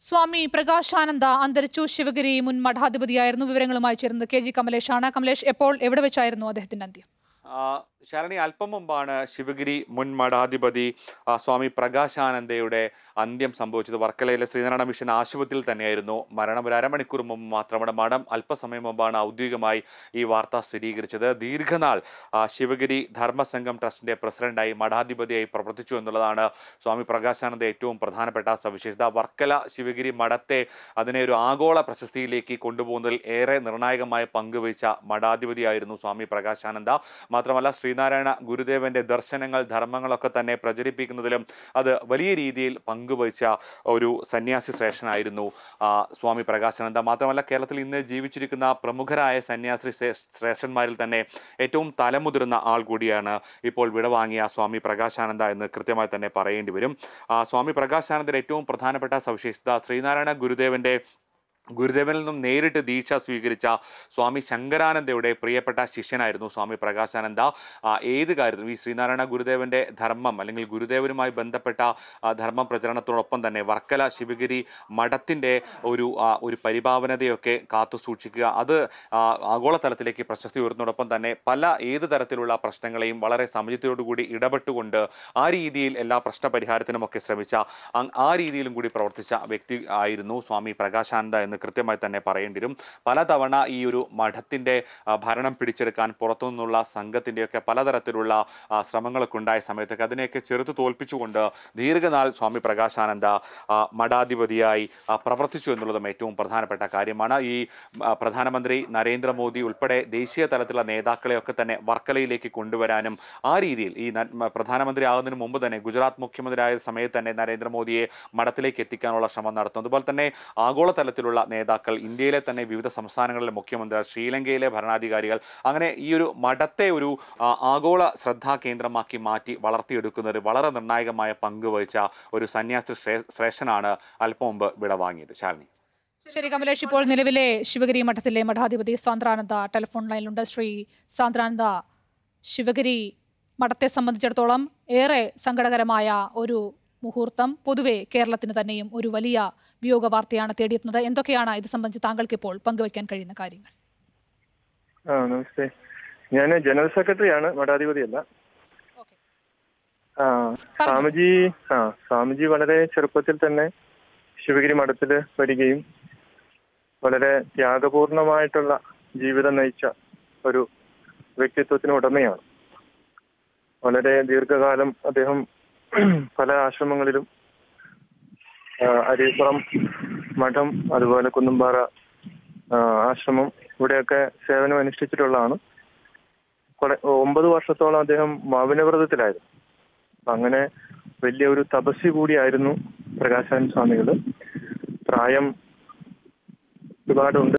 സ്വാമി പ്രകാശാനന്ദ അന്തരിച്ചു ശിവഗിരി മുൻ മഠാധിപതിയായിരുന്നു വിവരങ്ങളുമായി ചേരുന്നത് കെ ജി കമലേഷാണ് കമലേഷ് എപ്പോൾ എവിടെ വെച്ചായിരുന്നു അദ്ദേഹത്തിന്റെ അന്ത്യം ആ, ശരണി അല്പം മുമ്പാണ് ശിവഗിരി മുൻ മഠാധിപതി ആ, സ്വാമി പ്രകാശാനന്ദയുടെ അന്ത്യം സംഭവിച്ചത് വർക്കലയിലെ ശ്രീനാരായണ മിഷൻ ആശുപത്രിയിൽ തന്നെയായിരുന്നു മരണം ഒരു അരമണിക്കൂർ മുമ്പ് മാത്രമാണ് മഠം അല്പസമയം മുമ്പാണ് ഔദ്യോഗികമായി ഈ വാർത്ത സ്ഥിരീകരിച്ചത് ദീർഘനാൾ ആ, ശിവഗിരി ധർമ്മസംഘം ട്രസ്റ്റിന്റെ പ്രസിഡന്റായി മഠാധിപതിയായി പ്രവർത്തിച്ചു എന്നുള്ളതാണ് സ്വാമി പ്രകാശാനന്ദ ഏറ്റവും പ്രധാനപ്പെട്ട സവിശേഷത വർക്കല ശിവഗിരി മഠത്തെ അതിനെ ഒരു ആഗോള പ്രശസ്തിയിലേക്ക് കൊണ്ടുപോകുന്നതിൽ ഏറെ നിർണായകമായ പങ്കുവഹിച്ച മഠാധിപതിയായിരുന്നു സ്വാമി പ്രകാശാനന്ദ മാത്രമല്ല ശ്രീനാരായണ ഗുരുദേവന്റെ ദർശനങ്ങൾ ധർമ്മങ്ങളൊക്കെ തന്നെ പ്രചരിപ്പിക്കുന്നതിലും അത് വലിയ രീതിയിൽ പങ്കുവഹിച്ച ഒരു സന്യാസി ശ്രേഷ്ഠനായിരുന്നു ആ, സ്വാമി പ്രകാശാനന്ദ മാത്രമല്ല കേരളത്തിൽ ഇന്ന് ജീവിച്ചിരിക്കുന്ന പ്രമുഖരായ സന്യാസി ശ്രേ- ശ്രേഷ്ഠന്മാരിൽ തന്നെ ഏറ്റവും തലമുതിർന്ന ആൾ കൂടിയാണ് ഇപ്പോൾ വിടവാങ്ങിയ സ്വാമി പ്രകാശാനന്ദ എന്ന് കൃത്യമായി തന്നെ പറയേണ്ടി വരും ആ, സ്വാമി പ്രകാശാനന്ദന്റെ ഏറ്റവും പ്രധാനപ്പെട്ട സവിശേഷത ശ്രീനാരായണ ഗുരുദേവന്റെ ഗുരുദേവനിൽ നിന്നും നേരിട്ട് ദീക്ഷ സ്വീകരിച്ച സ്വാമി ശങ്കരാനന്ദയുടെ പ്രിയപ്പെട്ട ശിഷ്യനായിരുന്നു സ്വാമി പ്രകാശാനന്ദ ആ, ഏത് കാര്യത്തിലും ഈ ശ്രീനാരായണ ഗുരുദേവന്റെ ധർമ്മം അല്ലെങ്കിൽ ഗുരുദേവനുമായി ബന്ധപ്പെട്ട ആ, ധർമ്മ പ്രചരണത്തോടൊപ്പം തന്നെ വർക്കല ശിവഗിരി മഠത്തിൻ്റെ ഒരു ആ, ഒരു പരിഭാവനതയൊക്കെ കാത്തു സൂക്ഷിക്കുക അത് ആ, ആഗോളതലത്തിലേക്ക് പ്രശസ്തി ഉയർന്നതോടൊപ്പം തന്നെ പല ഏത് തരത്തിലുള്ള പ്രശ്നങ്ങളെയും വളരെ സമചിത്തയോടുകൂടി ഇടപെട്ടുകൊണ്ട് ആ രീതിയിൽ എല്ലാ പ്രശ്ന പരിഹാരത്തിനുമൊക്കെ ശ്രമിച്ച അങ് ആ രീതിയിലും കൂടി പ്രവർത്തിച്ച വ്യക്തി ആയിരുന്നു സ്വാമി പ്രകാശാനന്ദ എന്ന് കൃത്യമായി തന്നെ പറയേണ്ടി വരും പലതവണ ഈ ഒരു മഠത്തിൻ്റെ ആ, ഭരണം പിടിച്ചെടുക്കാൻ പുറത്തുനിന്നുള്ള സംഘത്തിൻ്റെയൊക്കെ പലതരത്തിലുള്ള ആ, ശ്രമങ്ങളൊക്കെ ഉണ്ടായ സമയത്തൊക്കെ അതിനെയൊക്കെ ചെറുത്ത് തോൽപ്പിച്ചുകൊണ്ട് ദീർഘനാൾ സ്വാമി പ്രകാശാനന്ദ ആ, മഠാധിപതിയായി ആ, പ്രവർത്തിച്ചു എന്നുള്ളതും ഏറ്റവും പ്രധാനപ്പെട്ട കാര്യമാണ് ഈ ആ, പ്രധാനമന്ത്രി നരേന്ദ്രമോദി ഉൾപ്പെടെ ദേശീയ തലത്തിലുള്ള നേതാക്കളെയൊക്കെ തന്നെ വർക്കലയിലേക്ക് കൊണ്ടുവരാനും ആ രീതിയിൽ ഈ ന- മ- പ്രധാനമന്ത്രി ആകുന്നതിന് മുമ്പ് തന്നെ ഗുജറാത്ത് മുഖ്യമന്ത്രിയായ സമയത്ത് തന്നെ നരേന്ദ്രമോദിയെ മഠത്തിലേക്ക് എത്തിക്കാനുള്ള ശ്രമം നടത്തും അതുപോലെ തന്നെ ആഗോളതലത്തിലുള്ള നേതാക്കൾ ഇന്ത്യയിലെ തന്നെ വിവിധ സംസ്ഥാനങ്ങളിലെ മുഖ്യമന്ത്രികൾ ശ്രീലങ്കയിലെ ഭരണാധികാരികൾ അങ്ങനെ ഈ ഒരു മഠത്തെ ഒരു ആ, ആഗോള ശ്രദ്ധാ കേന്ദ്രമാക്കി മാറ്റി വളർത്തിയെടുക്കുന്നതിൽ വളരെ നിർണായകമായ പങ്ക് വഹിച്ച ഒരു സന്യാസി ശ്രേ- ശ്രേഷ്ഠനാണ് അല്പം മുമ്പ് വിടവാങ്ങിയത് ശാലിനി ശരി കമലേഷ് ഇപ്പോൾ നിലവിലെ ശിവഗിരി മഠത്തിലെ മഠാധിപതി സാന്ദ്രാനന്ദ ടെലിഫോൺ ലൈനിലുണ്ട് ശ്രീ സാന്ദ്രാനന്ദ ശിവഗിരി മഠത്തെ സംബന്ധിച്ചിടത്തോളം ഏറെ സങ്കടകരമായ ഒരു മുഹൂർത്തം പൊതുവെ കേരളത്തിന് തന്നെയും ഒരു വലിയ വിയോഗ വാർത്തയാണ് തേടിയെത്തുന്നത് എന്തൊക്കെയാണ് ഇത് സംബന്ധിച്ച് താങ്കൾക്ക് ഇപ്പോൾ പങ്കുവയ്ക്കാൻ കഴിയുന്ന കാര്യങ്ങൾ ആ നമസ്തേ ഞാൻ ജനറൽ സെക്രട്ടറിയാണ് മഠാധിപതിയല്ല ആ സ്വാമിജി ആ സ്വാമിജി വളരെ ചെറുപ്പത്തിൽ തന്നെ ശിവഗിരി മഠത്തിൽ വരികയും വളരെ ത്യാഗപൂർണമായിട്ടുള്ള ജീവിതം നയിച്ച ഒരു വ്യക്തിത്വത്തിന് ഉടമയാണ് വളരെ ദീർഘകാലം അദ്ദേഹം പല ആശ്രമങ്ങളിലും ആ, അരീപ്പുറം മഠം അതുപോലെ കുന്നുംപാറ ആ, ആശ്രമം ഇവിടെയൊക്കെ സേവനം അനുഷ്ഠിച്ചിട്ടുള്ളതാണ് കുറെ ഒമ്പത് വർഷത്തോളം അദ്ദേഹം മൗനവ്രതത്തിലായിരുന്നു അപ്പൊ അങ്ങനെ വലിയ ഒരു തപസ്വി കൂടിയായിരുന്നു പ്രകാശാനന്ദ സ്വാമികൾ പ്രായം ഒരുപാടുണ്ട്